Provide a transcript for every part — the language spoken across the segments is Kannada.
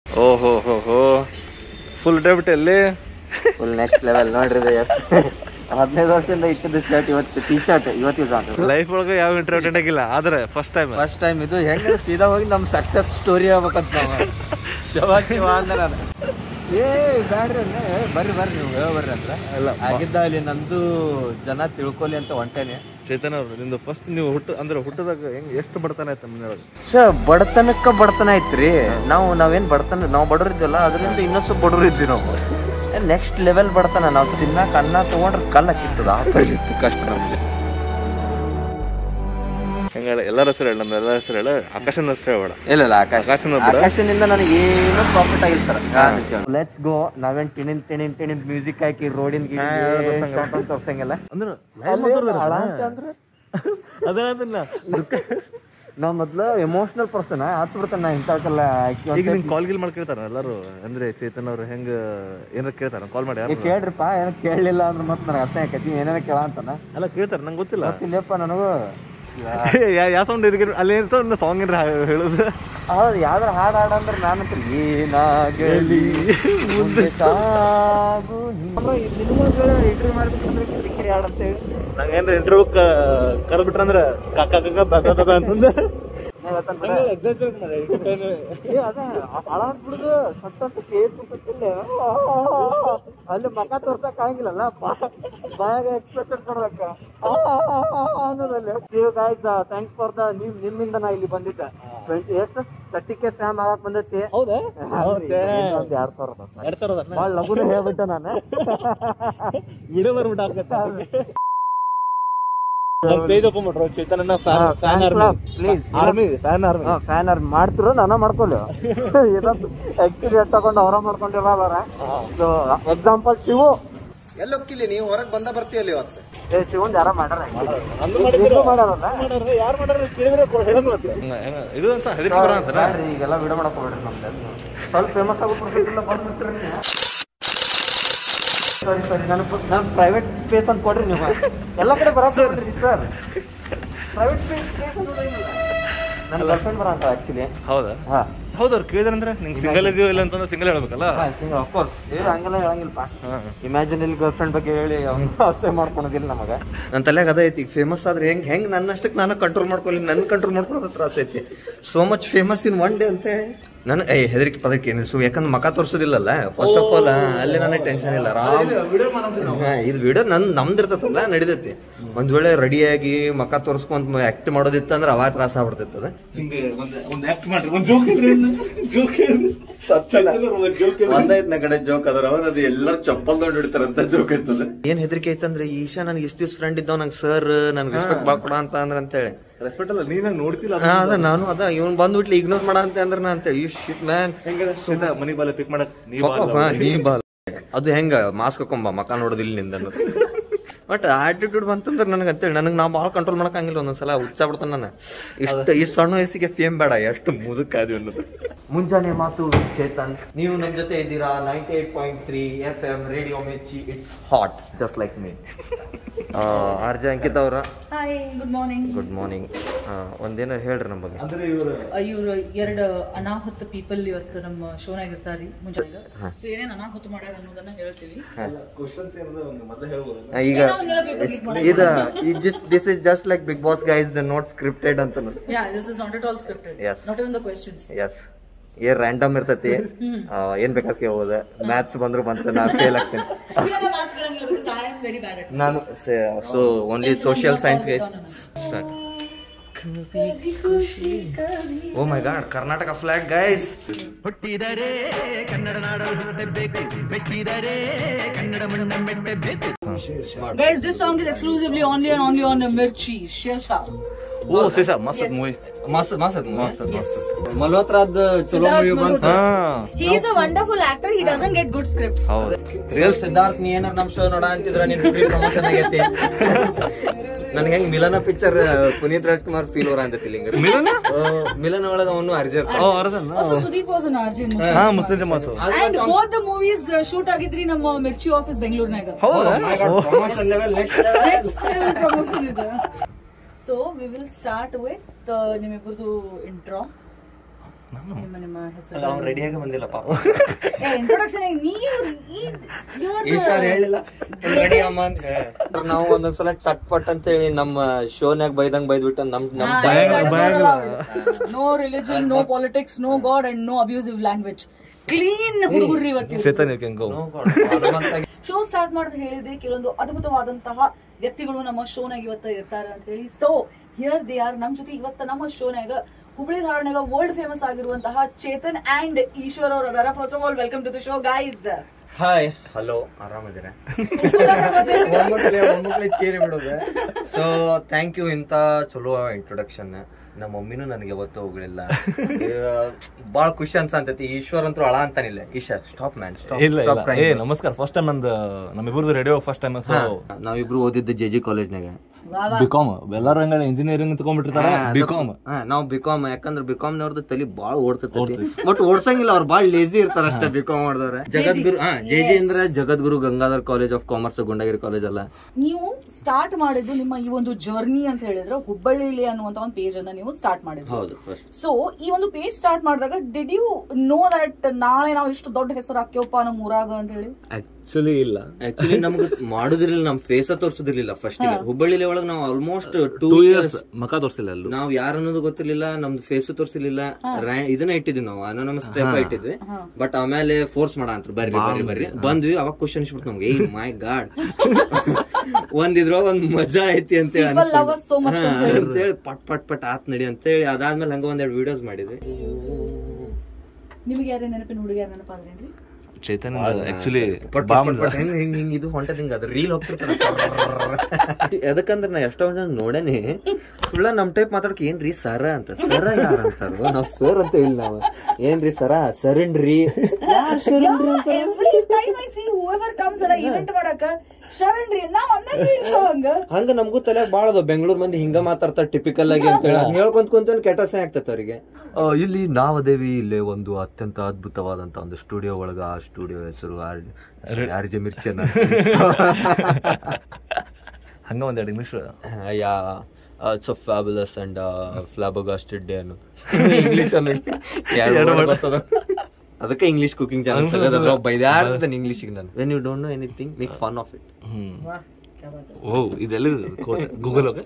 ಓಹೋ ಹೋ ಹೋ ಫುಲ್ ಡೆಬಿಟ್ ಅಲ್ಲಿ ಫುಲ್ ನೆಕ್ಸ್ಟ್ ಲೆವೆಲ್ ನೋಡ್ರಿ ಇದು ಎಷ್ಟು ಹದಿನೈದು ವರ್ಷದಿಂದ ಇಟ್ಟಿದ್ದು ಶರ್ಟ್ ಇವತ್ತು ಟಿ ಶರ್ಟ್ ಇವತ್ತು ಯೂಸ್ ಆಗುತ್ತೆ ಲೈಫ್ ಒಳಗೆ ಯಾವ ಇಂಟರ್ವ್ಯೂಟ್ ಆಗಿಲ್ಲ ಆದ್ರೆ ಫಸ್ಟ್ ಟೈಮ್ ಫಸ್ಟ್ ಟೈಮ್ ಇದು ಹೆಂಗ ಸೀದಾ ಹೋಗಿ ನಮ್ ಸಕ್ಸಸ್ ಸ್ಟೋರಿ ಹೇಳ್ಬೇಕಂತ ನಾವು ಶಿವ ಶಿವ ಅಂದ ನಾನು ಏ ಬ್ಯಾಡ್ರಿ ಅಂದೆ ಏ, ಬರ್ರಿ ಬರ್ರಿ ನೀವು ಹೇಳ ಬರ್ರಿ ಅಂದ್ರ ಅಲ್ಲ, ಆಗಿದ್ದ ಅಲ್ಲಿ ನಂದು ಜನ ತಿಳ್ಕೊಲಿ ಅಂತ ಹೊಂಟೇನೆ ಚೇತನ್ ಅವ್ರು ನಿಮ್ದು ಫಸ್ಟ್ ನೀವು ಹುಟ್ಟು ಅಂದ್ರೆ ಹುಟ್ಟದಾಗ ಹೆಂಗ್ ಎಷ್ಟು ಬಡತನ ಆಯ್ತು ಮನೆಯೊಳಗೆ ಸ ಬಡತನಕ್ಕ ಬಡತನ ಐತ್ರಿ ನಾವು ನಾವೇನ್ ಬಡತನ ನಾವು ಬಡವ್ರು ಇದ್ವಲ್ಲ ಅದರಿಂದ ಇನ್ನೊಂದು ಸ್ವಲ್ಪ ಬಡವ್ರು ಇದ್ವಿ ನಾವು ನೆಕ್ಸ್ಟ್ ಲೆವೆಲ್ ಬಡತನ ನಾವು ತಿನ್ನಕ್ ಅನ್ನ ತಗೊಂಡ್ರೆ ಕಲ್ಲ ಕಿತ್ತದ ಆ ಕಡೆ ಇತ್ತು ಕಷ್ಟ ನಮ್ಗೆ ಹೆಂಗ ಎಲ್ಲರ ಹೆಸರು ಹೇಳ ನಮ್ಮ ಎಲ್ಲರ ಹೆಸರು ಹೇಳ ಆಕಾಶನ ಹೆಸರು ಹೇಳ್ಬೇಡ ಇಲ್ಲ ಇಲ್ಲ ಆಕಾಶ ಆಕಾಶನ ಬಿಡ ಆಕಾಶನಿಂದ ನನಗೆ ಏನು ಪ್ರಾಫಿಟ್ ಆಗಿಲ್ಲ ಸರ್ ಲೆಟ್ಸ್ ಗೋ ನಾವೇನ್ ಟಿಣಿನ್ ಟಿಣಿನ್ ಟಿಣಿನ್ ಮ್ಯೂಸಿಕ್ ಹಾಕಿ ರೋಡಿನ ತೋರ್ಸಂಗಿಲ್ಲ ಅಂದ್ರೆ ಅದೇನದನ್ನ ನಾವ್ ಮೊದ್ಲು ಎಮೋಷನಲ್ ಪರ್ಸನ್ ಆತ್ ಬಿಡ್ತಾನ ನಾ ಇಂಥವಕ್ಕೆಲ್ಲ ಈಗ ನಿಂಗೆ ಕಾಲ್ ಗಿಲ್ ಮಾಡಿ ಕೇಳ್ತಾರ ಎಲ್ಲರೂ ಅಂದ್ರೆ ಚೇತನ್ ಅವ್ರು ಹೆಂಗ ಏನಾರ ಕೇಳ್ತಾರ ಕಾಲ್ ಮಾಡಿ ಯಾರು ಕೇಳ್ರಿಪ್ಪ ಏನೋ ಕೇಳಲಿಲ್ಲ ಅಂದ್ರೆ ಮತ್ತೆ ನನಗೆ ಅರ್ಥ ಆಕತಿ ಏನೇನೋ ಕೇಳ ಅಂತಾನ ಅಲ್ಲ ಕೇಳ್ತಾರ ನಂಗೆ ಗೊತ್ತಿಲ್ಲ ಗೊತ್ತಿಲ್ಲಪ್ಪ ನನಗೂ ಯಾವ ಸೌಂಡ್ ಅಲ್ಲಿ ಇರ್ತಾವ ಸಾಂಗ್ ಏನ್ರ ಹೇಳೋದು ಹೌದು ಯಾವ್ದಾರ ಹಾಡು ಹಾಡು ಅಂದ್ರೆ ನಾನು ಏನಾಗಲಿ ಮುಂದೆ ಸಾಗು ಇಂಟರ್ವ್ಯೂ ಮಾಡ್ಬೇಕಂದ್ರೆ ಕಿರಿಕಿರಿ ಹಾಡು ಅಂತ ಹೇಳಿ ನಂಗೆ ಏನ್ರ ಇಂಟರ್ವ್ಯೂ ಕರೆದ್ ಬಿಟ್ರಂದ್ರ ಕಾಕ ಕಾಕ ಬಾ ಬಾ ಬಾ ಅಂತಂದ ಏ ಅದ ಹಾಳಾದ್ ಬಿಡುದು ಸಟ್ ಅಂತ ಕೇಸ್ ಸುತ್ತಿಲ್ಲ ಅಲ್ಲಿ ಮಕ ತೋರ್ಸಕ್ ಆಗಿಲ್ಲಲ್ಲ ಬಾಯಾಗ ಎಕ್ಸ್ಪ್ರೆಷನ್ ಕೊಡ್ಬೇಕ ಅನ್ನೋದಲ್ಲಿ ನೀವು ಗಾಯ್ಸ್ ಥ್ಯಾಂಕ್ಸ್ ಫಾರ್ ದ ನಿಮ್ ನಿಮ್ಮಿಂದ ನಾ ಇಲ್ಲಿ ಬಂದಿದ್ದೆ ಟ್ವೆಂಟಿ ಎಷ್ಟು ತರ್ಟಿ ಕೆ ಫ್ಯಾಮ್ ಆಗಕ್ ಬಂದೈತಿ ಹೌದಾ ಒಂದ್ ಎರಡ್ ಸಾವಿರ ರೂಪಾಯಿ ಎರಡ್ ಸಾವಿರದ ಭಾಳ ಲಘುನ ಹೇಳ್ಬಿಟ್ಟೆ ನಾನು ವಿಡಿಯೋ ಬರ್ಬಿಟ್ಟು ಹಾಕತ್ತ ಪೇಜ್ ಓಪನ್ ಮಾಡ್ರು ಚೇತನನ್ನ fan army please army fan army fan ಅವ್ರು ಮಾಡ್ತಿರೋ ನಾನು ಮಾಡ್ಕೊಳ್ಳಿ ಇದೊಂದು ಆಕ್ಚುಲಿ ತಗೊಂಡು ಅವರ ಮಾಡ್ಕೊಂಡಿರೋದಾರ ಸೊ ಎಕ್ಸಾಂಪಲ್ ಶಿವು ಎಲ್ಲೊಕ್ಕಿಲಿ ನೀವು ಹೊರಗೆ ಬಂದ ಬರ್ತೀಯಲ್ಲ ಇವತ್ತು ಏ ಶಿವಂದ್ ಯಾರ ಮಾಡ್ಯಾರ ಇಬ್ರು ಮಾಡ್ಯಾರಲ್ಲ ಯಾರು ಮಾಡ್ಯಾರ ಕೇಳಿದ್ರೆ ಹೇಳೋದು ಇದು ಅಂತ ಹೆದರಿಕೆ ಬರ ಅಂತ ಬ್ಯಾಡ್ರಿ, ಈಗೆಲ್ಲ ವಿಡಿಯೋ ಮಾಡಕ್ ಹೋಗ್ಬೇಡ್ರಿ ನಮ್ದು ಸ್ವಲ್ಪ ಫೇಮಸ್ ಆಗೋ ಪ್ರೊಸೆಸ್ ಬಂದ್ಬಿಡ್ತೀರಿ ಸಾರಿ ಸಾರಿ ನಾನು ನಾನು ಪ್ರೈವೇಟ್ ಸ್ಪೇಸ್ ಅಂತ ಕೊಡ್ರಿ ನೀವು ಎಲ್ಲ ಕಡೆ ಬರೋದ್ರಿ ಸರ್ ಪ್ರೈವೇಟ್ ಸ್ಪೇಸ್ ಸ್ಪೇಸ್ ಅಂತ ನನ್ನ ಗರ್ಲ್ಫ್ರೆಂಡ್ ಬರಂತ ಆಕ್ಚುಲಿ ಹೌದಾ ಹಾ ಹೌದು ಅವ್ರು ಕೇಳಿದ್ರಂದ್ರೆ ನಿಂಗೆ ಸಿಂಗಲ್ ಇದೆಯೋ ಇಲ್ಲ ಅಂತಂದ್ರೆ ಸಿಂಗಲ್ ಹೇಳ್ಬೇಕಲ್ಲ ಆಫ್ ಕೋರ್ಸ್ ಏ ಹಂಗೆಲ್ಲ ಹೇಳಂಗಿಲ್ಲಪ್ಪ ಹಾ. ಇಮ್ಯಾಜಿನ್ ಇಲ್ಲಿ ಗರ್ಲ್ ಫ್ರೆಂಡ್ ಬಗ್ಗೆ ಹೇಳಿ ಅವ್ನು ಆಸೆ ಮಾಡ್ಕೊಳೋದಿಲ್ಲ ನಮಗ ನನ್ನ ತಲೆಗೆ ಅದ ಐತಿ ಫೇಮಸ್ ಆದ್ರೆ ಹೆಂಗ್ ಹೆಂಗ್ ನನ್ನಷ್ಟಕ್ಕೆ ನಾನು ಕಂಟ್ರೋಲ್ ಮಾಡ್ಕೊಳ್ಳಿ ನನ್ನ ಕಂಟ್ರೋಲ್ ಮಾಡ್ಕೊಳ್ಳೋದು ತ್ರಾಸ ಐತಿ so much famous in one day ಅಂತ ಹೇಳಿ ನನ್ ಏ ಹೆದರಿಕೆ ಪದಕ್ಕೆ ಏನಿಲ್ಲ ಸೊ ಯಾಕಂದ್ರೆ ಮಕ ತೋರ್ಸೋದಿಲ್ಲಲ್ಲ ಫಸ್ಟ್ ಆಫ್ ಆಲ್ ಅಲ್ಲಿ ನನಗೆ ಟೆನ್ಷನ್ ಇಲ್ಲ ಆರಾಮ್ ಹಾ, ಇದು ವಿಡಿಯೋ ನನ್ ನಮ್ದು ಇರ್ತೈತಲ್ಲ ನಡಿತೈತಿ ಒಂದ್ ವೇಳೆ ರೆಡಿಯಾಗಿ ಮಕ ತೋರ್ಸ್ಕೊಂತ ಆಕ್ಟ್ ಮಾಡೋದಿತ್ತು ಅಂದ್ರೆ ಅವಾಗ ತ್ರಾಸ ಆಗ್ಬಿಡ್ತೈತದ ಹಿಂಗೆ ಒಂದು ಒಂದು ಆಕ್ಟ್ ಮಾಡ್ರಿ ಒಂದು ಜೋಕ್ ಜೋಕ್ ಒಂದೈತ್ ಕಡೆ ಜೋಕ್ ಅದ್ರ ಅವ್ರ ಅದು ಎಲ್ಲರೂ ಚಪ್ಪಲ್ ತೊಗೊಂಡು ಹಿಡಿತಾರಂತ ಜೋಕ್ ಐತದ ಏನ್ ಹೆದರಿಕೆ ಐತಂದ್ರೆ ಈಶಾ ನನ್ಗೆ ಇಷ್ಟು ದಿವ್ಸ ಫ್ರೆಂಡ್ ಇದ್ದಾವ ನಂಗೆ ಸರ್ ನನ್ಗೆ ರೆಸ್ಪೆಕ್ಟ್ ಬಾಳ್ ಅಂತ ಅಂದ್ರ ಅಂತ ಹೇಳಿ ರೆಸ್ಪೆಕ್ಟ್ ಅಲ್ಲ ನೀನ್ ನಂಗೆ ನೋಡ್ತಿಲ್ಲ ಹಾ, ಅದ ನಾನು ಅದ ಇವ್ನ್ ಬಂದ್ಬಿಟ್ಲಿ ಇಗ್ನೋರ್ ಮಾಡ ಅಂತ ಅಂದ್ರೆ ನಾ ಅಂತ ಯು ಶಿಟ್ ಮ್ಯಾನ್ ಹೆಂಗ ಮನಿ ಬಾಲ ಪಿಕ್ ಮಾಡಕ್ ನೀವ್ ನೀ ಬಾಲ್ ಅದು ಹೆಂಗ ಮಾಸ್ಕ್ ಹಾಕೊಂಬ ಮಕ ನೋಡೋದಿಲ್ಲ ನಿಂದ ಬಟ್ ಆಟಿಟ್ಯೂಡ್ ಬಂತಂದ್ರೆ ನನಗೆ ಅಂತೇಳಿ ನನಗೆ ನಾ ಭಾಳ ಕಂಟ್ರೋಲ್ ಮಾಡಕ್ಕಾಗಿಲ್ಲ ಒಂದೊಂದ್ಸಲ ಹುಚ್ಚ ಬಿಡ್ತಾನೆ ನಾನು ಇಷ್ಟು ಇಷ್ಟು ಸಣ್ಣ ವಯಸ್ಸಿಗೆ ಫೇಮ್ ಬೇಡ ಎಷ್ಟು ಮುದುಕಾದಿ ಅನ್ನೋದು ಮುಂಜಾನೆ ಮಾತು ಚೇತನ್ ನೀವು ನಮ್ಮ ಜೊತೆ ಇದ್ದೀರಾ ninety eight point three F M radio Mirchi it's hot just like me R J Ankit ಅವರ hi good morning good morning ಒಂದೇನೋ ಹೇಳ್ರಿ ನಮ್ಮ ಬಗ್ಗೆ ಅಂದ್ರೆ ಇವರು ಇವ್ರು ಎರಡು ಅನಾಹುತ ಪೀಪಲ್ ಇವತ್ತು ನಮ್ಮ ಶೋನಾಗ ಇರ್ತಾರ್ರಿ ಮುಂಜಾನೆ ಸೊ ಏನೇನ್ ಅನಾಹುತ ಮಾಡ್ಯಾರ ಅನ್ನೋದನ್ನ ಹೇಳ್ತೀವಿ ಕ್ವಶನ್ಸ್ ಏನಾದ್ರು ಒಂದು ಮೊದಲೇ ಹೇಳ್ಬೋದು ಆ, ಈಗ ಏನೋ ಒಂದೆಲ್ಲ paper click ಮಾಡೋದು. ಇದು this is just like big boss guys the not scripted ಅಂತ yeah this is not at all scripted Yes. Not even the questions is ಏನ್ ರ್ಯಾಂಡಮ್ ಇರ್ತೈತಿ ಆ, ಏನ್ ಬೇಕಾದ್ರೆ ಹೋದ ಮ್ಯಾಥ್ಸ್ ಬಂದ್ರು ಬಂತ ನಾ ಫೇಲ್ ಆಗ್ತೇನೆ ವೆರಿ ಬ್ಯಾಡ್ ಅಟ್ ನಾನು so only social science guys start oh my God Karnataka flag guys guys this song is exclusively only and only on Mirchi Shershaah oh ಶೇಷ ಮಸ್ತ್ ಮೂವಿ ಮಸ್ತ್ ಮಸ್ತ್ ಮಸ್ತ್ Yes. ಮಲ್ಹೋತ್ರಾದ್ ಚಲೋ ಮೂವಿ ಬಂತ ಹಾ He is a wonderful actor. He doesn't get good scripts. ಹೌದು ರಿಯಲ್ ಸಿದ್ಧಾರ್ಥ್ ನೀ ಏನಾರ ನಮ್ ಶೋ ನೋಡ ಅಂತಿದ್ರ ನಿನ್ ಫ್ರೀ ಪ್ರಮೋಷನ್ ಆಗೈತಿ ನನ್ಗೆ ಹೆಂಗ್ ಮಿಲನ ಪಿಕ್ಚರ್ ಪುನೀತ್ ರಾಜ್ಕುಮಾರ್ ಫೀಲ್ ಅವರ ಅಂತ ಹಿಂಗ ಮಿಲನ ಮಿಲನ ಒಳಗ ಅವನು ಅರ್ಜರ್ ಓ ಅರ್ಧನ Also, Sudeep was an RJ in Muslim. ಹಾ ಮುಸ್ಲಿಂ ಜಮಾತು And both the movies uh, shoot ಆಗಿದ್ರಿ ನಮ್ಮ ಮಿರ್ಚಿ ಆಫೀಸ್ ಬೆಂಗಳೂರಿನಾಗ ಹೌದಾ promotion level next next promotion ಇದೆ so we will start with ನಿಮ್ಮಿಬ್ಬರದು ಇಂಟ್ರೋ ನಿಮ್ಮ ನಿಮ್ಮ ಹೆಸರು ಅವ್ನು ರೆಡಿಯಾಗಿ ಬಂದಿಲ್ಲ ಪಾಪ ಇಂಟ್ರೊಡಕ್ಷನ್ ನೀವು ಈ- you are the- ಈಶ್ವರ್ ಹೇಳಿಲ್ಲ ರೆಡಿ ಅಮ್ಮ ಅಂತ ಹೇಳಿ. ನಾವು ಒಂದೊಂದ್ಸಲ ಚಟ್ಪಟ್ ಅಂತ ಹೇಳಿ ನಮ್ಮ ಶೋನ್ಯಾಗ ಬೈದಂಗ್ ಬೈದ್ಬಿಟ್ಟು ನಮ್ ನಮ್ Ah, ಜಾಗ- that is not allowed. No religion, no politics, no God and no abusive language. Clean ಹುಡುಗರು ಇವತ್ತಿನ Chetan you can go No God, Hanumanta show start ಮಾಡಿದ ಹೇಳಿದೆ ಕೆಲವೊಂದು ಅದ್ಭುತವಾದಂತಹ ವ್ಯಕ್ತಿಗಳು ನಮ್ಮ ಶೋನಾಗ ಇವತ್ತ ಇರ್ತಾರೆ ಅಂತ ಹೇಳಿ ಸೊ ಹಿಯರ್ ದೇ ಆರ್ ನಮ್ ಜೊತೆ ಇವತ್ತ ನಮ್ಮ ಶೋನಾಗ ಹುಬ್ಳಿ ಧಾರವಾಡನಾಗ ವರ್ಲ್ಡ್ ಫೇಮಸ್ ಆಗಿರುವಂತಹ ಚೇತನ್ ಅಂಡ್ ಈಶ್ವರ್ ಅವ್ರ ಅದಾರ first of all welcome to the show guys hi hello ಆರಾಮಿದ್ದೀರ ಕೇರಿ ಬಿಡೋದು ಸೊ ಥ್ಯಾಂಕ್ ಯು ಇಂಥ ಚಲೋ ಇಂಟ್ರೊಡಕ್ಷನ್ ನಮ್ಮ ಮಮ್ಮಿನೂ ನನಗೆ ಯಾವತ್ತೂ ಹೋಗ್ಲಿಲ್ಲ ಭಾಳ ಖುಷಿ ಅನ್ಸಂತೈತಿ ಈಶ್ವರ್ ಅಂತೂ ಅಳ ಅಂತಾನಿಲ್ಲ ಈಶ್ವರ್ ಸ್ಟಾಪ್ ಮ್ಯಾನ್ ಇಲ್ಲ ಇಲ್ಲ ಏ ನಮಸ್ಕಾರ ಫಸ್ಟ್ ಟೈಮ್ ನಂದು ನಮ್ಮಿಬ್ಬರದು ರೇಡಿಯೋ ಫಸ್ಟ್ ಟೈಮ್ ಸೊ ನಾವಿಬ್ರು ಓದಿದ್ದು ಜೆ ಜಿ ಕಾಲೇಜ್ನಾಗ ಬಿಕಾಮ್ ಎಲ್ಲರೂ ಹಂಗ ಇಂಜಿನಿಯರಿಂಗ್ ತಗೊಂಡ್ಬಿಟ್ಟಿರ್ತಾರೆ ಬಿಕಾಮ್ ಹಾ ನಾವು ಬಿಕಾಮ್ ಯಾಕಂದ್ರೆ ಬಿಕಾಮ್ ನವ್ರದ್ದು ತಲೆ ಬಾಳ ಓಡ್ತೈತಿ ಬಟ್ ಓಡ್ಸಂಗಿಲ್ಲ ಅವ್ರು ಬಾಳ ಲೇಜಿ ಇರ್ತಾರ ಅಷ್ಟೇ ಬಿಕಾಮ್ ಮಾಡಿದವ್ರೆ ಜಗದ್ಗುರು ಹಾ ಜೆ ಜಿ ಅಂದ್ರೆ Jagadguru Gangadhar college of commerce Gundagiri college ಅಲ್ಲ ನೀವು ಸ್ಟಾರ್ಟ್ ಮಾಡಿದ್ದು ನಿಮ್ಮ ಈ ಒಂದು ಜರ್ನಿ ಅಂತ ಹೇಳಿದ್ರೆ ಹುಬ್ಬಳ್ಳಿ ಅನ್ನುವಂತ ಒಂದು ಪೇಜ್ ಅನ್ನ ನೀವು ಸ್ಟಾರ್ಟ್ ಮಾಡಿದ್ರಿ ಹೌದು ಫಸ್ಟ್ ಸೊ ಈ ಒಂದು ಪೇಜ್ ಸ್ಟಾರ್ಟ್ ಮಾಡಿದಾಗ ಡಿಡ್ ಯು ನೋ ದಟ್ ನಾಳೆ ನಾವು ಇಷ್ಟು ದೊಡ್ಡ ಹೆಸರು ಹಾಕ್ಯವಪ್ಪ ನಮ್ಮ ಊರಾಗ ಅಂತ ಹೇಳಿ ಆಕ್ಚುಲಿ ಇಲ್ಲ ಆಕ್ಚುಲಿ ನಮ್ಗೆ ಮಾಡೋದಿರ್ಲಿಲ್ಲ ನಮ್ ಫೇಸ ತೋರ್ಸೋದಿರ್ಲಿಲ್ಲ ಫಸ್ಟ್ ಹುಬ್ಬಳ್ಳಿ ಒಳಗೆ ನಾವು almost two two years years ಮಕ ತೋರಿಸಿಲ್ಲ ಎಲ್ಲೂ ನಾವ್ ಯಾರು ಅನ್ನೋದು ಗೊತ್ತಿರ್ಲಿಲ್ಲ ನಮ್ದು ಫೇಸ್ ತೋರ್ಸಿರ್ಲಿಲ್ಲ ರ್ಯಾ- ಇದನ್ನ ಇಟ್ಟಿದ್ವಿ ನಾವು ಅನಾನಮಸ್ ಸ್ಟೆಪ್ ಇಟ್ಟಿದ್ವಿ ಬಟ್ ಆಮೇಲೆ ಫೋರ್ಸ್ ಮಾಡ ಅಂತ ಬರ್ರಿ ಬರ್ರಿ ಬರ್ರಿ ಬಂದ್ವಿ ಅವಾಗ ಕ್ವಶನ್ ಅನ್ಸ್ಬಿಡ್ತು ನಮ್ಗೆ ಏ ಮೈ ಗಾಡ್ ಒಂದ್ ಇದ್ರೊಳಗ ಒಂದ್ ಮಜಾ ಐತಿ ಅಂತ ಹೇಳಿ People love us so much ಅಂತ ಹೇಳಿ. ಅಂತೇಳಿ ಪಟ್ ಪಟ್ ಪಟ್ ಆತ್ ನಡಿ ಅಂತ ಹೇಳಿ ಅದಾದ್ಮೇಲೆ ಹಂಗ ಒಂದೆರಡು ವಿಡಿಯೋಸ್ ಮಾಡಿದ್ವಿ ನಿಮಗೆ ಯಾರೇ ನೆನಪಿನ ಹುಡುಗ ಯಾರು ನೆನಪಾದ್ರೇನ್ರಿ ಚೇತನ್ ಆಕ್ಚುಲಿ ಪಟ್ ಪಟ್ ಪಟ್ ಪಟ್ ಹೆಂಗ್ ಹಿಂಗ್ ಹಿಂಗ್ ಇದು ಹೊಂಟದ ಹಿಂಗ ಅದ ರೀಲ್ ಹೋಗ್ತಿರ್ತಾರ ಎದಕ್ಕಂದ್ರ ನಾ ಎಷ್ಟೋ ಜನ ನೋಡೇನಿ ಸುಳ್ಳ ನಮ್ ಟೈಪ್ ಮಾತಾಡಕ್ ಏನ್ರಿ ಸರ ಅಂತ ಸರ ಯಾರ ಅಂತಾರ ನಾವ್ ಸರ್ ಅಂತ ಹೇಳಿ ನಾವ್ ಏನ್ರಿ ಸರ ಸರಣ್ರಿ ಯಾರ್ ಶರಣ್ರಿ ಅಂತಾರ every time I see whoever comes ಅಲ್ಲ ಇವೆಂಟ್ ಮಾಡಕ ಶರಣ್ರಿ ನಾವ್ ಅನ್ನಂಗೆ ಇಲ್ಲ ಹಂಗ ಹಂಗ ನಮಗೂ ತಲೆ ಬಾಳ ಅದ ಬೆಂಗಳೂರ್ ಮಂದಿ ಹಿಂಗ ಮಾತಾಡ್ತಾರ ಟಿಪಿಕಲ್ ಆಗಿ ಅಂತ ಹೇಳಿ ಹೇಳ್ಕೊಂತ ಕುಂತ ಕೆಟ್ಟಸೆ ಆಗ್ತೈತೆ ಅವ್ರಿಗೆ ಇಲ್ಲಿ ನಾವದೇವಿ ಇಲ್ಲಿ ಒಂದು ಅತ್ಯಂತ ಅದ್ಭುತವಾದಂತ ಒಂದು ಸ್ಟುಡಿಯೋ ಒಳಗ ಆ ಸ್ಟುಡಿಯೋ ಹೆಸರು ಆರ್ ಜೆ ಮಿರ್ಚನ್ ಹಂಗ ಒಂದೆರಡು English yeah it's a fabulous and flabbergasted day ಅನ್ನು ಇಂಗ್ಲಿಷ್ ಅನ್ನು ಎರಡು word ಬರ್ತದ. ಅದಕ್ಕೆ ಇಂಗ್ಲಿಷ್ ಕುಕಿಂಗ್ ಚಾನಲ್ ತೆಗೆದ್ರ ಬೈದಾಡ್ತಾನೆ ಇಂಗ್ಲಿಷಿಗೆ ನಾನು when you don't know anything make fun of it hmm oh ಇದೆಲ್ಲ ಗೂಗಲ್ ಹೋಗ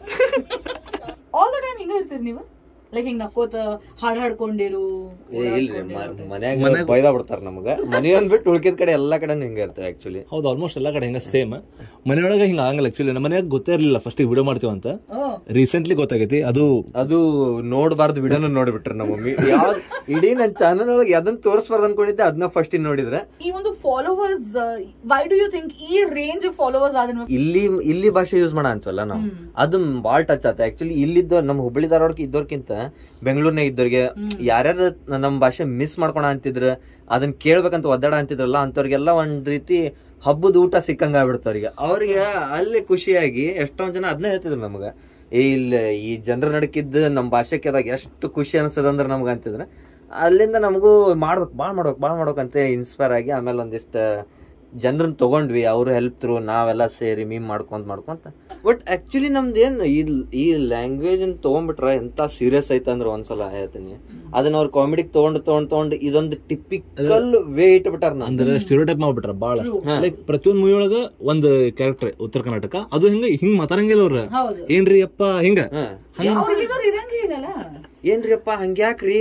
ಆಲ್ ದ ಟೈಮ್ ಹಿಂಗ ಇರ್ತೀರಿ ನೀವು ಲೈಕ್ ಹಿಂಗ್ ನಕ್ಕೋತ ಹಾಡ್ ಹಾಡ್ಕೊಂಡಿರು ಏ ಇಲ್ರಿ ಮನ್ಯಾಗ ಬೈದಾ ಬಿಡ್ತಾರ ನಮಗ ಮನೆ ಅಂದ್ಬಿಟ್ಟು ಉಳ್ಕಿದ ಕಡೆ ಎಲ್ಲಾ ಕಡೆ ಹಿಂಗ ಇರ್ತೇವೆ ಆಕ್ಚುಲಿ ಹೌದು ಆಲ್ಮೋಸ್ಟ್ ಎಲ್ಲ ಕಡೆ ಹೆಂಗ ಸೇಮ್ ಮನೆಯೊಳಗೆ ಹಿಂಗ ಆಗಲ್ಲ ಆಕ್ಚುಲಿ ನಮ್ಮ ಮನ್ಯಾಗ ಗೊತ್ತೇ ಇರಲಿಲ್ಲ ಫಸ್ಟ್ ವಿಡಿಯೋ ಮಾಡ್ತೀವಿ ಅಂತ ಓ ರೀಸೆಂಟ್ಲಿ ಗೊತ್ತಾಗೈತಿ ಅದು ಅದು ನೋಡ್ಬಾರ್ದು ವಿಡಿಯೋನ ನೋಡ್ಬಿಟ್ರಿ ನಮ್ಮ ಮಮ್ಮಿ ಯಾವ್ದ್ ಇಡೀ ನನ್ ಚಾನಲ್ ಒಳಗೆ ಅದನ್ನ ತೋರಿಸ್ಬಾರ್ದು ಅನ್ಕೊಂಡಿದ್ದೆ ಅದನ್ನ ಫಸ್ಟ್ ಇನ್ ನೋಡಿದ್ರೆ ಈ ಒಂದು followers why do you think ಈ ರೇಂಜ್ ಫಾಲೋವರ್ಸ್ ಆದ್ರೆ ನಿಮ್ಗೆ ಇಲ್ಲಿ ಇಲ್ಲಿ ಭಾಷೆ ಯೂಸ್ ಮಾಡ ಅಂತವಲ್ಲ ನಾವು ಅದು ಬಾಳ್ ಟಚ್ ಆತ ಆಕ್ಚುಲಿ ಇಲ್ಲಿದ್ದ ನಮ್ಮ ಹುಬ್ಬಳ್ಳಿ ಧಾರವಾಡಕ್ಕೆ ಇದ್ದೋರ್ಕಿಂತ ಬೆಂಗಳೂರಿನಾಗ ಇದ್ದವ್ರಿಗೆ ಯಾರ್ಯಾರು ನಮ್ಮ ಭಾಷೆ ಮಿಸ್ ಮಾಡ್ಕೊಳ ಅಂತಿದ್ರ ಅದನ್ನ ಕೇಳ್ಬೇಕಂತ ಒದ್ದಾಡ ಅಂತಿದ್ರಲ್ಲ ಅಂತವ್ರಿಗೆಲ್ಲ ಒಂದ್ ರೀತಿ ಹಬ್ಬದ ಊಟ ಸಿಕ್ಕಂಗ ಆಗ್ಬಿಡ್ತು ಅವ್ರಿಗೆ ಅವ್ರಿಗೆ ಅಲ್ಲಿ ಖುಷಿಯಾಗಿ ಎಷ್ಟೊಂದ್ ಜನ ಅದನ್ನ ಹೇಳ್ತಿದ್ರು ನಮಗ ಏ ಇಲ್ಲ ಈ ಜನರ ನಡಕಿದ್ದ ನಮ್ಮ ಭಾಷೆ ಕೇಳಿದಾಗ ಎಷ್ಟು ಖುಷಿ ಅನಿಸ್ತದ ಅಂದ್ರೆ ನಮ್ಗೆ ಅಂತಿದ್ರೆ ಅಲ್ಲಿಂದ ನಮಗೂ ಮಾಡ್ಬೇಕು ಭಾಳ ಮಾಡ್ಬೇಕು ಭಾಳ ಮಾಡ್ಬೇಕಂತ ಇನ್ಸ್ಪೈರ್ ಆಗಿ ಆಮೇಲೆ ಒಂದಿಷ್ಟು ಜನರನ್ನ ತಗೊಂಡ್ವಿ ಅವ್ರು ಹೆಲ್ಪ್ ಥ್ರೂ ನಾವೆಲ್ಲ ಸೇರಿ ಮೀಮ್ ಮಾಡ್ಕೊಂತ ಮಾಡ್ಕೊಂತ ಬಟ್ ಆಕ್ಚುಲಿ ನಮ್ದು ಏನ್ ಈ ಈ ಲ್ಯಾಂಗ್ವೇಜ್ ತಗೊಂಡ್ಬಿಟ್ರ ಎಂತ ಸೀರಿಯಸ್ ಐತೆ ಅಂದ್ರೆ ಒಂದ್ಸಲ ಹೇಳ್ತೀನಿ ಅದನ್ನ ಅವ್ರು ಕಾಮಿಡಿಗೆ ತಗೊಂಡ್ ತಗೊಂಡ್ ತಗೊಂಡ್ ಇದೊಂದು ಟಿಪಿಕಲ್ ವೇ ಇಟ್ಬಿಟ್ಟಾರ ನಾ ಅಂದ್ರೆ ಸ್ಟಿರೋ ಟೈಪ್ ಮಾಡ್ಬಿಟ್ರ ಬಾಳ ಲೈಕ್ ಪ್ರತಿಯೊಂದ್ ಮೂವಿ ಒಳಗ ಒಂದ್ ಕ್ಯಾರೆಕ್ಟರ್ ಉತ್ತರ ಕರ್ನಾಟಕ ಅದು ಹಿಂಗ ಹಿಂಗ್ ಮಾತಾಡಂಗಿಲ್ಲ ಅವ್ರ ಹೌದು ಏನ್ರಿ ಅಪ್ಪ ಹಿಂಗ ಅವ್ರು ಇಲ್ಲಿದವ್ರು ಇರಂಗೆ ಏನಲ್ಲ ಏನ್ರಿಪ್ಪ ಹಂಗ್ಯಾಕ್ರಿ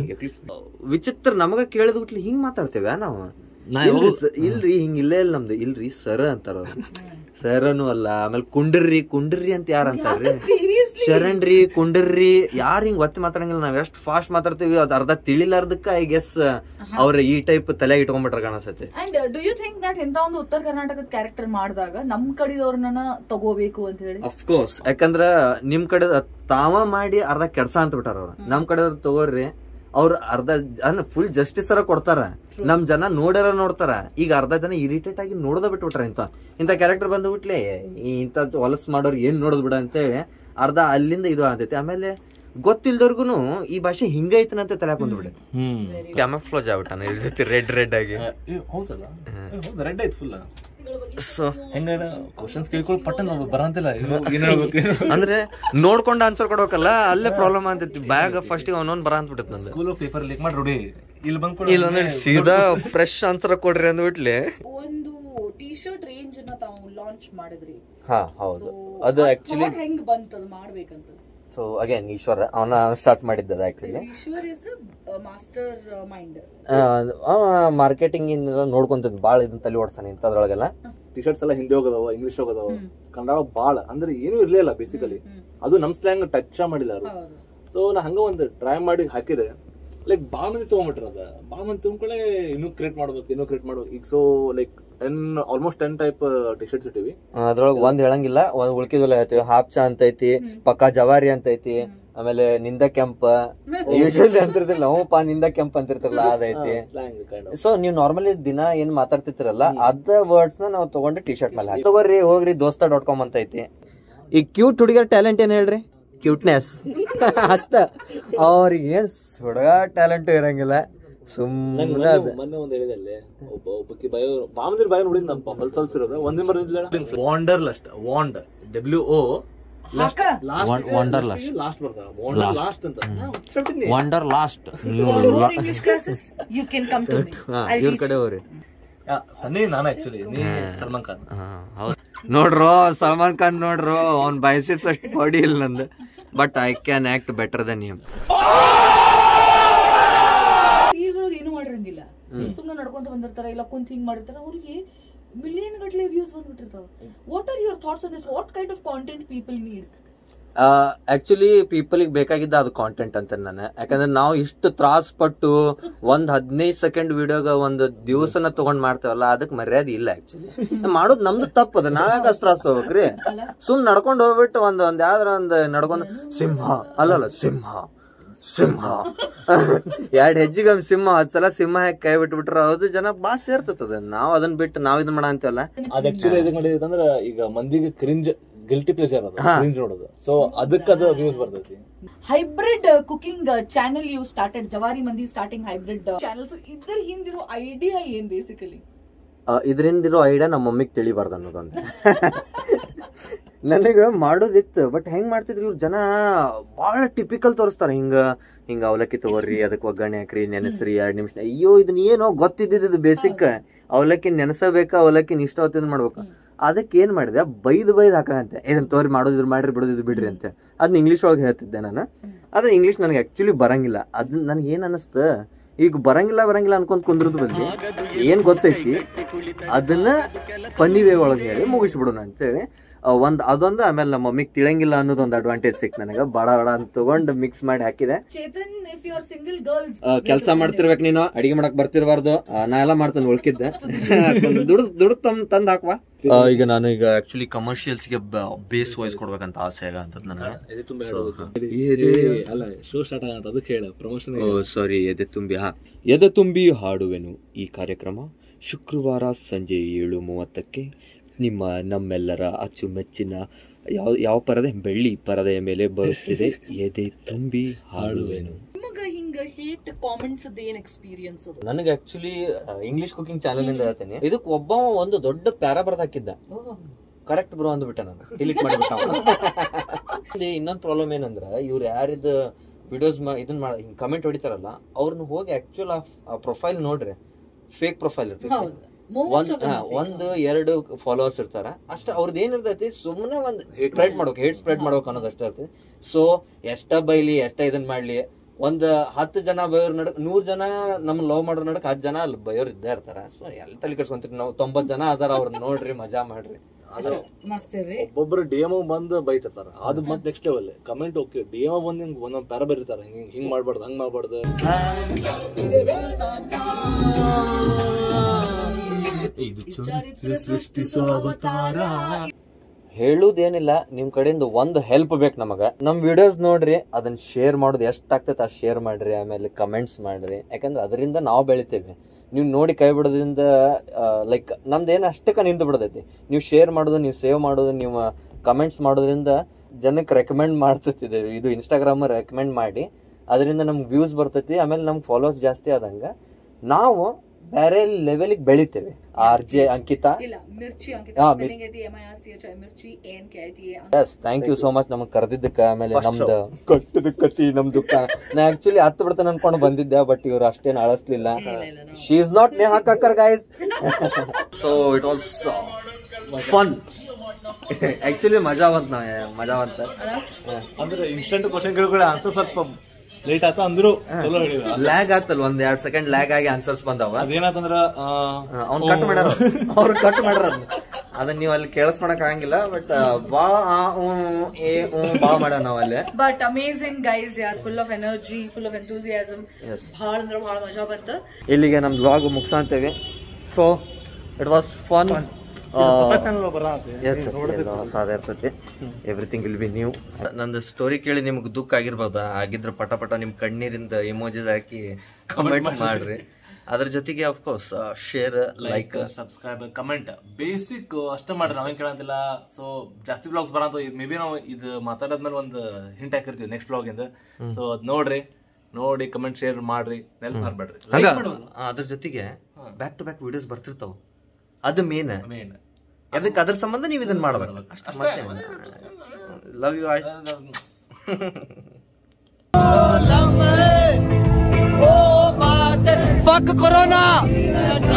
ವಿಚಿತ್ರ ನಮಗ ಕೇಳಿದ್ ಬಿಟ್ಲಿ ಹಿಂಗ್ ಮಾತಾಡ್ತೇವ ನಾವು ನಾ ಇಲ್ರಿ ಸ- ಇಲ್ರಿ ಹಿಂಗ್ ಇಲ್ಲೇ ಇಲ್ಲ ನಮ್ದು ಇಲ್ರಿ ಸರ ಅಂತಾರ ಅವ್ರು ಸರನು ಅಲ್ಲ ಆಮೇಲೆ ಕುಂಡರ್ರಿ ಕುಂಡರ್ರಿ ಅಂತ ಯಾರ ಅಂತಾರ್ರಿ ಸೀರಿಯಸ್ಲಿ ಶರಣ್ರಿ ಕುಂಡರ್ರಿ ಯಾರು ಹಿಂಗ್ ಒತ್ತಿ ಮಾತಾಡಂಗಿಲ್ಲ ನಾವ್ ಎಷ್ಟ್ ಫಾಸ್ಟ್ ಮಾತಾಡ್ತೀವಿ ಅದ್ ಅರ್ಧ ತಿಳಿಲಾರ್ದಕ್ಕ ಐ ಗೆಸ್ ಅವ್ರ ಈ ಟೈಪ್ ತಲೆ ಇಟ್ಕೊಂಡ್ಬಿಟ್ರ ಕಾಣಿಸ್ತೈತಿ and do you think that ಇಂತ ಒಂದು ಉತ್ತರ ಕರ್ನಾಟಕದ ಕ್ಯಾರೆಕ್ಟರ್ ಮಾಡಿದಾಗ ನಮ್ ಕಡೆದವ್ರನ್ನ ತಗೋಬೇಕು ಅಂತ ಹೇಳಿ ಅಫ್ಕೋರ್ಸ್ ಯಾಕಂದ್ರ ನಿಮ್ ಕಡೆ ತಾವ ಮಾಡಿ ಅರ್ಧ ಕೆಡ್ಸ ಅಂತ ಬಿಟ್ಟಾರ ಅವ್ರ ನಮ್ ಕಡೆ ತಗೋರಿ ಅವ್ರ ಅರ್ಧ ಜನ ಫುಲ್ ಜಸ್ಟಿಸ್ ಅರ ಕೊಡ್ತಾರ ನಮ್ ಜನ ನೋಡ್ಯಾರ ನೋಡ್ತಾರ ಈಗ ಅರ್ಧ ಜನ ಇರಿಟೇಟ್ ಆಗಿ ನೋಡೋದ ಬಿಟ್ಬಿಟ್ರ ಇಂತ ಇಂತ ಕ್ಯಾರೆಕ್ಟರ್ ಬಂದ್ಬಿಟ್ಲೆ ಇಂತ ಹೊಲಸ್ ಮಾಡೋರ್ ಏನ್ ನೋಡೋದ್ ಬಿಡ ಅಂತ ಹೇಳಿ ಅರ್ಧ ಅಲ್ಲಿಂದ ಇದು ಆಗ್ತೈತಿ ಆಮೇಲೆ ಗೊತ್ತಿಲ್ದವ್ರಿಗೂ ಈ ಭಾಷೆ ಹಿಂಗೈತನ ಅಂತ ತಲೆ ಕುಂದ್ಬಿಡೆ ಹ್ಮ್ ಕ್ಯಾಮಫ್ಲೋಜ್ ಆಗ್ಬಿಟ್ಟಾನ ಇದ್ರ ಜೊತೆ ರೆಡ್ ರೆಡ್ ಆಗಿ ಹೌದಲ್ಲ ರೆಡ್ ಆಯ್ತು ಫುಲ್ ಸೊ ಹೆಂಗ ಕ್ವಶನ್ಸ್ ಕೇಳ್ಕೊಂಡು ಪಟ್ಟನ್ ಬರಂತಿಲ್ಲ ಏನ್ ಹೇಳ್ಬೇಕು ಏನು ಅಂದ್ರೆ ನೋಡ್ಕೊಂಡು ಆನ್ಸರ್ ಕೊಡ್ಬೇಕಲ್ಲ ಅಲ್ಲೇ ಪ್ರಾಬ್ಲಮ್ ಅಂತೈತಿ ಬ್ಯಾಗ್ ಫಸ್ಟಿಗೆ ಒಂದೊಂದು ಬರ ಅಂದ್ಬಿಟ್ಟೈತೆ ನಂದು ಸ್ಕೂಲ್ ಪೇಪರ್ ಲೀಕ್ ಮಾಡಿ ರೂಢಿ ಇಲ್ಲಿ ಬಂದ್ಕೊಂಡು ಇಲ್ಲ ಅಂದ್ರೆ ಸೀದಾ ಫ್ರೆಶ್ ಆನ್ಸರ್ ಕೊಡ್ರಿ ಅಂದ್ಬಿಟ್ಲೆ ಒಂದು ಟಿ ಶರ್ಟ್ ರೇಂಜ್ ನ ತಾವು ಲಾಂಚ್ ಮಾಡಿದ್ರಿ ಹಾ ಹೌದು ಅದು ಆಕ್ಚುಲಿ ಹೆಂಗ್ ಬಂತದ ಮಾಡ್ಬೇಕಂತ ಸೊ ಅಗೇನ್ ಈಶ್ವರ ಅವನ ಸ್ಟಾರ್ಟ್ ಮಾಡಿದ್ದದ actually Ishwar is mastermind marketing ಇನ್ನೆಲ್ಲ ನೋಡ್ಕೊಂತೀನಿ ಭಾಳ ಇದನ್ನ ತಲೆ ಓಡ್ಸಾನೆ ಇಂಥದ್ರೊಳಗೆಲ್ಲ ಟಿ ಶರ್ಟ್ಸ್ ಎಲ್ಲ ಹಿಂದಿ ಹೋಗದವ ಇಂಗ್ಲಿಷ್ ಹೋಗದವ ಕನ್ನಡ ಬಾಳ ಅಂದ್ರೆ ಏನೂ ಇರ್ಲಿಲ್ಲ ಬೇಸಿಕಲಿ ಅದು ನಮ್ ಸ್ಲ್ಯಾಂಗ್ ಟಚ್ ಮಾಡಿಲ್ಲ ಅವರು ಹೌದು ಸೊ ನಾ ಹಂಗ ಒಂದು ಟ್ರೈ ಮಾಡಿ ಹಾಕಿದೆ ಲೈಕ್ ಭಾಳ ಮಂದಿ ತೊಗೊಂಬಿಟ್ರ ಅದ ಭಾಳ ಮಂದಿ ತೊಗೊಂಡ್ಕೊಳ್ಳೆ ಇನ್ನೂ ಕ್ರಿಯೇಟ್ ಮಾಡ್ಬೇಕು ಇನ್ನೂ ಕ್ರಿಯೇಟ್ ಮಾಡ್ಬೇಕು ಈಗ so like ten almost ten type T shirts ಇಟ್ಟಿವಿ ಅದ್ರೊಳಗೆ ಒಂದ್ ಹೇಳಂಗಿಲ್ಲ ಒಂದ್ ಉಳ್ಕಿದ್ವಲ್ಲ ಹೇಳ್ತೀವಿ ಹಾಪ್ಚ ಅಂತ ಐತಿ ಪಕ್ಕಾ ಜವಾರಿ ಅಂತ ಐತಿ ಆಮೇಲೆ ನಿಂದ ಕೆಂಪ ಯೂಶಲಿ ಅಂತಿರ್ತಿಲ್ಲ ನಾವು ಪಾ ನಿಂದ ಕೆಂಪ ಅಂತಿರ್ತಿರಲ್ಲ ಅದೈತಿ ಸ್ಲ್ಯಾಂಗ್ ಕೈಂಡ್ ಸೊ ನೀವು ನಾರ್ಮಲಿ ದಿನ ಏನ್ ಮಾತಾಡ್ತಿರ್ತಿರಲ್ಲ ಅದ ವರ್ಡ್ಸ್ ನ ನಾವು ತಗೊಂಡು ಟಿ ಶರ್ಟ್ ಮೇಲೆ ಹಾಕಿ ತಗೋರಿ ಹೋಗ್ರಿ ದೋಸ್ತ ಡಾಟ್ ಕಾಮ್ ಅಂತ ಐತಿ ಈ ಕ್ಯೂಟ್ ಹುಡುಗಿಯರ್ ಟ್ಯಾಲೆಂಟ್ ಏನ್ ಹೇಳ್ರಿ ಕ್ಯೂಟ್ನೆಸ್ ಅಷ್ಟ ಅವ್ರಿಗೆ ಏನ್ ಹುಡುಗ ಟ್ಯಾಲೆಂಟ್ ಇರಂಗಿಲ್ಲ ಸುಮ್ಮನೆ ಅದ ಮೊನ್ನೆ ಒಂದ್ ಹೇಳಿದೆ ಅಲ್ಲಿ ಒಬ್ಬ ಒಬ್ಬಕ್ಕೆ ಬಯೋ ಬಾಮಂದಿರ್ ಬಾಯ ನೋಡಿದ್ ನಮ್ಮ ಹೊಲ್ಸಲ್ಸ್ ಇರೋದು ಒಂದೇ ಬರ wanderlust wand W O ಹಾಕ Wanderlust. ಲಾಸ್ಟ್ ಬರ್ತಾವ ವಾಂಡರ್ ಲಾಸ್ಟ್ ಅಂತ ನಾ ಹುಚ್ಚಾಡ್ತೀನಿ. Wonder lost English classes you can come to ಇವ್ರ ಕಡೆ ಹೋಗ್ರಿ ಯಾ, ಸನ್ನಿ ನಾನು ಆಕ್ಚುಲಿ ನೀ ಸಲ್ಮಾನ್ ಖಾನ್ ನೋಡ್ರೋ ಸಲ್ಮಾನ್ ಖಾನ್ ನೋಡ್ರೋ ಅವ್ನ್ ಬಯಸಿದ ಅಷ್ಟು ಬಾಡಿ ಇಲ್ಲ ನಂದು but I can act better than him ತೀರ್ಗಳಿಗೆ ಏನು ಮಾಡಿರಂಗಿಲ್ಲ ಸುಮ್ಮನೆ ನಡ್ಕೊಂತ ಬಂದಿರ್ತಾರ ಇಲ್ಲ ಕುಂತ ಹಿಂಗ್ ಮಾಡಿರ್ತಾರ ಅವ್ರಿಗೆ ಮಿಲಿಯನ್ ಗಟ್ಲೆ ವ್ಯೂಸ್ ಬಂದ್ಬಿಟ್ಟಿರ್ತಾವ what are your thoughts on this what kind of content people need actually ಪೀಪಲ್ಗೆ ಬೇಕಾಗಿದ್ದ ಅದು ಕಾಂಟೆಂಟ್ ಅಂತ ನಾನು ಯಾಕಂದ್ರೆ ನಾವು ಇಷ್ಟು ತ್ರಾಸ್ ಪಟ್ಟು ಒಂದ್ ಹದಿನೈದು ಸೆಕೆಂಡ್ ವಿಡಿಯೋಗ ಒಂದು ದಿವಸನ ತಗೊಂಡ್ ಮಾಡ್ತೇವಲ್ಲ ಅದಕ್ಕೆ ಮರ್ಯಾದೆ ಇಲ್ಲ ಆಕ್ಚುಲಿ ಮಾಡೋದು ನಮ್ದು ತಪ್ಪದ ನಾವ್ಯಾಗ ಅಷ್ಟು ತ್ರಾಸ್ ತಗೋಬೇಕ್ರಿ ಸುಮ್ ನಡ್ಕೊಂಡ್ ಹೋಗ್ಬಿಟ್ಟು ಒಂದ್ ಒಂದ್ ಯಾವ್ದಾರ ಒಂದ್ ನಡ್ಕೊಂಡ್ ಸಿಂಹ ಅಲ್ಲಲ್ಲ ಸಿಂಹ ಸಿಂಹ ಎರಡ್ ಹೆಜ್ಜಿಗೆ ಒಂದ್ ಸಿಂಹ ಹತ್ ಸಲ ಸಿಂಹ ಹಾಕಿ ಕೈ ಬಿಟ್ಬಿಟ್ರ ಅದು ಜನ ಬಾ ಸೇರ್ತದ ನಾವ್ ಅದನ್ನ ಬಿಟ್ಟು ನಾವ್ ಇದನ್ ಮಾಡ ಅಂತೀವಲ್ಲ ಅದ್ ಆಕ್ಚುಲಿ ಇದಕ್ ಮಾಡಿದ್ರೆ ಅಂದ್ರೆ ಈಗ ಮಂದಿಗೆ ಕ್ರಿಂಜ್ ಗಿಲ್ಟಿ ಪ್ಲೇಜರ್ ಅದು ಕ್ರಿಂಜ್ ನೋಡೋದು ಸೊ ಅದಕ್ಕೆ ಅದು ವ್ಯೂಸ್ ಬರ್ತೈತಿ hybrid cooking channel you started ಜವಾರಿ ಮಂದಿ ಸ್ಟಾರ್ಟಿಂಗ್ ಹೈಬ್ರಿಡ್ ಚಾನೆಲ್ಸ್ ಇದ್ರ ಹಿಂದಿರೋ ಐಡಿಯಾ ಏನ್ ಬೇಸಿಕಲಿ ಇದರಿಂದಿರೋ ಐಡಿಯಾ ನಮ್ಮ ಮಮ್ಮಿಗೆ ತಿಳಿಬಾರ್ದು ಅನ್ನೋದೊಂದು ನನಗೆ ಮಾಡೋದಿತ್ತು ಬಟ್ ಹೆಂಗ್ ಮಾಡ್ತಿದ್ರು ಇವ್ರು ಜನ ಭಾಳ ಟಿಪಿಕಲ್ ತೋರಿಸ್ತಾರೆ ಹಿಂಗ ಹಿಂಗ ಅವಲಕ್ಕಿ ತಗೋರಿ ಅದಕ್ಕೆ ಒಗ್ಗರಣೆ ಹಾಕ್ರಿ ನೆನೆಸ್ರಿ ಎರಡ್ ನಿಮಿಷ ಅಯ್ಯೋ ಇದನ್ನ ಏನೋ ಗೊತ್ತಿದ್ದಿದ್ದು ಬೇಸಿಕ್ ಅವಲಕ್ಕಿ ನೆನೆಸಬೇಕಾ ಅವಲಕ್ಕಿ ಇಷ್ಟ ಹೊತ್ತಿದ್ ಮಾಡ್ಬೇಕು ಅದಕ್ಕೆ ಏನ್ ಮಾಡಿದೆ ಬೈದ್ ಬೈದ್ ಹಾಕಂತೆ ಇದನ್ನ ತೋರಿ ಮಾಡೋದಿದ್ರು ಮಾಡ್ರಿ ಬಿಡೋದಿದ್ರು ಬಿಡ್ರಿ ಅಂತ ಅದನ್ನ ಇಂಗ್ಲೀಷ್ ಒಳಗೆ ಹೇಳ್ತಿದ್ದೆ ನಾನು ಆದ್ರೆ ಇಂಗ್ಲೀಷ್ ನನಗೆ ಆಕ್ಚುಲಿ ಬರಂಗಿಲ್ಲ ಅದನ್ನ ನನಗೆ ಏನ್ ಅನಿಸ್ತ ಈಗ ಬರಂಗಿಲ್ಲ ಬರಂಗಿಲ್ಲ ಅನ್ಕೊಂಡ್ ಕುಂದ್ರದ್ ಬದ್ಲಿ ಏನ್ ಗೊತ್ತೈತಿ ಅದನ್ನ ಫನ್ನಿ ವೇ ಒಳಗೆ ಹೇಳಿ ಮುಗಿಸ್ಬಿಡೋಣ ಅಂತೇಳಿ ಆ, ಒಂದ್ ಅದೊಂದು ಆಮೇಲೆ ನಮ್ಮ ಮಮ್ಮಿಗೆ ತಿಳಂಗಿಲ್ಲ ಅನ್ನೋದು ಒಂದು ಅಡ್ವಾಂಟೇಜ್ ಸಿಕ್ತು ನನಗೆ ಬಡ ಬಡ ಅಂತ ತಗೊಂಡು ಮಿಕ್ಸ್ ಮಾಡಿ ಹಾಕಿದೆ Chetan if you are single girls ಕೆಲಸ ಮಾಡ್ತಿರ್ಬೇಕು ನೀನು ಅಡಿಗೆ ಮಾಡಕ್ ಬರ್ತಿರ್ಬಾರ್ದು ಆ, ನಾ ಎಲ್ಲ ಮಾಡ್ತೇನೆ ಉಳ್ಕಿದ್ದೆ ದುಡ್ದು ದುಡ್ದು ತಮ್ ತಂದ್ ಹಾಕ್ವಾ ಈಗ ನಾನು ಈಗ ಆಕ್ಚುಲಿ ಕಮರ್ಷಿಯಲ್ಸ್ಗೆ ಬೇಸ್ ವಾಯ್ಸ್ ಕೊಡ್ಬೇಕಂತ ಆಸೆ ಆಗ ಅಂತ ನನಗೆ ಇದು ತುಂಬಾ ಹೇಳೋದು ಅಲ್ಲ ಶೋ ಸ್ಟಾರ್ಟ್ ಆಗಂತ ಅದಕ್ಕೆ ಹೇಳ ಪ್ರಮೋಷನ್ ಓ ಸಾರಿ ಎದೆ ತುಂಬಿ ಹಾ ಎದೆ ತುಂಬಿ ಹಾಡುವೆನು ಈ ಕಾರ್ಯಕ್ರಮ ಶುಕ್ರವಾರ ಸಂಜೆ ಏಳು ಮೂವತ್ತಕ್ಕೆ ನಿಮ್ಮ ನಮ್ಮೆಲ್ಲರ ಅಚ್ಚುಮೆಚ್ಚಿನ ಯಾವ ಯಾವ ಪರದೆ ಬೆಳ್ಳಿ ಪರದೆಯ ಮೇಲೆ ಬರುತ್ತಿದೆ ಎದೆ ತುಂಬಿ ಹಾಡುವೆನು ನಿಮಗ ಹಿಂಗ ಹೇಟ್ ಕಾಮೆಂಟ್ಸ್ ಏನ್ ಎಕ್ಸ್ಪೀರಿಯನ್ಸ್ ಅದು ನನಗೆ ಆಕ್ಚುಲಿ ಇಂಗ್ಲಿಷ್ ಕುಕಿಂಗ್ ಚಾನಲ್ ಇಂದ ಹೇಳ್ತೇನೆ ಇದಕ್ಕೆ ಒಬ್ಬ ಒಂದು ದೊಡ್ಡ ಪ್ಯಾರಾ ಬರ್ದ್ ಹಾಕಿದ್ದ ಕರೆಕ್ಟ್ ಬ್ರೋ ಅಂದ್ಬಿಟ್ಟೆ ನಾನು ಡಿಲೀಟ್ ಮಾಡಿಬಿಟ್ಟ ಇನ್ನೊಂದು ಪ್ರಾಬ್ಲಮ್ ಏನಂದ್ರ ಇವ್ರು ಯಾರಿದ ವಿಡಿಯೋಸ್ ಇದನ್ನ ಮಾಡ ಹಿಂಗ್ ಕಮೆಂಟ್ ಹೊಡಿತಾರಲ್ಲ ಅವ್ರನ್ನ ಹೋಗಿ ಆಕ್ಚುಲ್ ಆ ಪ್ರೊಫೈಲ್ ನೋಡ್ರಿ ಫೇಕ್ ಪ್ರೊಫೈಲ್ ಇರ್ತೈತಿ ಹೌದು ಒಂದ್ ಮೋಸ್ಟ್ ಆಫ್ ಹಾ, ಒಂದು ಎರಡು ಫಾಲೋವರ್ಸ್ ಇರ್ತಾರ ಅಷ್ಟ ಅವ್ರದ್ದು ಏನಿರ್ತೈತಿ ಸುಮ್ಮನೆ ಒಂದ್ ಸ್ಪ್ರೆಡ್ ಮಾಡ್ಬೇಕು ಹೇಟ್ ಸ್ಪ್ರೆಡ್ ಮಾಡ್ಬೇಕು ಅನ್ನೋದು ಅಷ್ಟೇ ಇರ್ತೈತಿ ಸೊ ಎಷ್ಟ ಬೈಲಿ ಎಷ್ಟ ಇದನ್ ಮಾಡ್ಲಿ ಒಂದ್ ಹತ್ತು ಜನ ಬಯೋರ್ ನಡಕ್ ನೂರ್ ಜನ ನಮ್ ಲವ್ ಮಾಡೋ ನಡಕ್ ಹತ್ತು ಜನ ಅಲ್ಲಿ ಬಯೋರ್ ಇದ್ದೇ ಇರ್ತಾರ ಸೊ ಎಲ್ಲಿ ತಲೆ ಕೆಡ್ಸ್ಕೊಂತೀರಿ ನಾವು ತೊಂಬತ್ ಜನ ಅದಾರ ಅವ್ರನ್ನ ನೋಡ್ರಿ ಮಜಾ ಮಾಡ್ರಿ ಮಸ್ತ್ ಇರ್ರಿ ಒಬ್ಬೊಬ್ರು ಡಿ ಎಮ್ ಬಂದು ಬೈತಿರ್ತಾರ ಅದು ಮತ್ತೆ next level comment okay D M ಬಂದು ಹಿಂಗ್ ಒಂದೊಂದ್ ಪ್ಯಾರ ಬರೀತಾರ ಹಿಂಗ್ ಹಿಂಗ್ ಮಾಡ್ಬಾರ್ದು ಹಂಗ್ ಮಾಡ್ಬಾರ್ದು ಹೇಳುದೇನಿಲ್ಲ ನಿಮ್ ಕಡೆಯಿಂದ ಒಂದು ಹೆಲ್ಪ್ ಬೇಕು ನಮಗ ನಮ್ ವಿಡಿಯೋಸ್ ನೋಡ್ರಿ ಅದನ್ನ ಶೇರ್ ಮಾಡೋದು ಎಷ್ಟ್ ಆಗ್ತೈತೆ ಅಷ್ಟ್ ಶೇರ್ ಮಾಡ್ರಿ ಆಮೇಲೆ ಕಮೆಂಟ್ಸ್ ಮಾಡ್ರಿ ಯಾಕಂದ್ರೆ ಅದರಿಂದ ನಾವು ಬೆಳಿತೇವೆ ನೀವು ನೋಡಿ ಕೈ ಬಿಡೋದ್ರಿಂದ ಲೈಕ್ ನಮ್ದು ಏನು ಅಷ್ಟಕ್ಕ ನಿಂತು ಬಿಡತೈತಿ ನೀವು ಶೇರ್ ಮಾಡೋದು ನೀವು ಸೇವ್ ಮಾಡೋದು ನೀವು ಕಮೆಂಟ್ಸ್ ಮಾಡೋದ್ರಿಂದ ಜನಕ್ಕೆ ರೆಕಮೆಂಡ್ ಮಾಡ್ತಿದೆ ಇದು ಇನ್ಸ್ಟಾಗ್ರಾಮ್ ರೆಕಮೆಂಡ್ ಮಾಡಿ ಅದರಿಂದ ನಮ್ಗೆ ವ್ಯೂಸ್ ಬರ್ತೈತಿ ಆಮೇಲೆ ನಮ್ಗೆ ಫಾಲೋವರ್ಸ್ ಜಾಸ್ತಿ ಆದಂಗ ನಾವು ಬೇರೆ ಲೆವೆಲಿಗೆ ಬೆಳಿತೇವೆ ಆರ್ ಜೆ ಅಂಕಿತಾ ಇಲ್ಲ ಮಿರ್ಚಿ ಅಂಕಿತ ಹಾ, ಸ್ಪೆಲ್ಲಿಂಗ್ ಐತಿ M I R C H I Mirchi N K I T A S thank you so much ನಮಗೆ ಕರೆದಿದ್ದಕ್ಕೆ ಆಮೇಲೆ First ನಮ್ದು ಕಟ್ಟದ ಕತಿ ನಮ್ದು ಕ- ನಾ ಆಕ್ಚುಲಿ ಹತ್ತು ಬಿಡ್ತಾನೆ ಅನ್ಕೊಂಡು ಬಂದಿದ್ದೆ ಬಟ್ ಇವ್ರು ಅಷ್ಟೇನು ಅಳಿಸ್ಲಿಲ್ಲ she is not Neha Kakkar guys so it was fun actually ಮಜಾ ಬಂತ ನಾವ್ ಮಜಾ ಬಂತ ಅಂದ್ರೆ ಇನ್ಸ್ಟೆಂಟ್ ಕ್ವಶನ್ ಕೇಳ್ಕೊಳ್ಳಿ ಆನ್ಸರ್ ಸ್ವಲ್ಪ ಲೇಟ್ ಆಯ್ತು ಅಂದ್ರು ಚಲೋ ಹೇಳಿದ ಲ್ಯಾಗ್ ಆತಲ್ ಒಂದ್ ಎರಡ್ ಸೆಕೆಂಡ್ ಲ್ಯಾಗ್ ಆಗಿ ಆನ್ಸರ್ಸ್ ಬಂದವ ಅದೇನಾತಂದ್ರ ಆ, ಅವ್ನ್ ಕಟ್ ಮಾಡ್ಯಾರ ಅವ್ರು ಕಟ್ ಮಾಡ್ಯಾರ ಅದ್ನ. ಅದನ್ನ ನೀವು ಅಲ್ಲಿ ಕೇಳಿಸ್ಕೊಳಕ್ ಆಗಂಗಿಲ್ಲ ಬಟ್ ಬಾಳ ಆ, ಊ, ಏ ಊ, ಬಾಳ ಮಾಡ್ಯಾವ ನಾವ್ ಅಲ್ಲಿ ಬಟ್ ಅಮೇಸಿಂಗ್ ಗೈಸ್ ಯಾರ್ full of energy full of enthusiasm Yes. ಭಾಳ ಅಂದ್ರೆ ಭಾಳ ಮಜಾ ಬಂತ ಇಲ್ಲಿಗೆ ನಮ್ ಬ್ಲಾಗ್ ಮುಗಿಸಂತೇವೆ so it was fun professional ಬರಾತಿ. ಎಸ್ ಹೊಸಾದ ಇರ್ತೈತಿ ಎವ್ರಿಥಿಂಗ್ ವಿಲ್ ಬಿ ನ್ಯೂ ನಂದು ಸ್ಟೋರಿ ಕೇಳಿ ನಿಮ್ಗೆ ದುಃಖ ಆಗಿರ್ಬೋದ ಆಗಿದ್ರ ಪಟ ಪಟ ನಿಮ್ ಕಣ್ಣೀರಿಂದ ಇಮೋಜಿಸ್ ಹಾಕಿ ಕಮೆಂಟ್ ಮಾಡ್ರಿ ಅದ್ರ ಜೊತೆಗೆ of course share like like subscribe comment basic ಅಷ್ಟೇ ಮಾಡ್ರಿ ನಾವೇನ್ ಕೇಳಂತಿಲ್ಲ ಸೊ ಜಾಸ್ತಿ ಬ್ಲಾಗ್ಸ್ ಬರಂತ ಮೇ ಬಿ ನಾವು ಇದು ಮಾತಾಡಾದ್ಮೇಲೆ ಒಂದು ಹಿಂಟ್ ಹಾಕಿರ್ತೀವಿ ನೆಕ್ಸ್ಟ್ ಬ್ಲಾಗ್ ಇಂದ ಸೊ ಅದ್ ನೋಡ್ರಿ ನೋಡಿ ಕಮೆಂಟ್ ಶೇರ್ ಮಾಡ್ರಿ ನೆನಪು ಮಾಡ್ಬೇಡ್ರಿ ಹಂಗ ಅದ್ರ ಜೊತೆಗೆ ಬ್ಯಾಕ್ ಟು ಬ್ಯಾಕ್ ವಿಡಿಯೋಸ್ ಬರ್ತಿರ್ತಾವ ಅದು ಮೇನ್ ಮೇನ್ ಅದಕ್ಕೆ ಅದ್ರ ಸಂಬಂಧ ನೀವು ಇದನ್ನ ಮಾಡ್ಬೇಕು ಅಷ್ಟೇ ಲವ್ ಯು ಆಯ್ಸ್ Fuck Corona!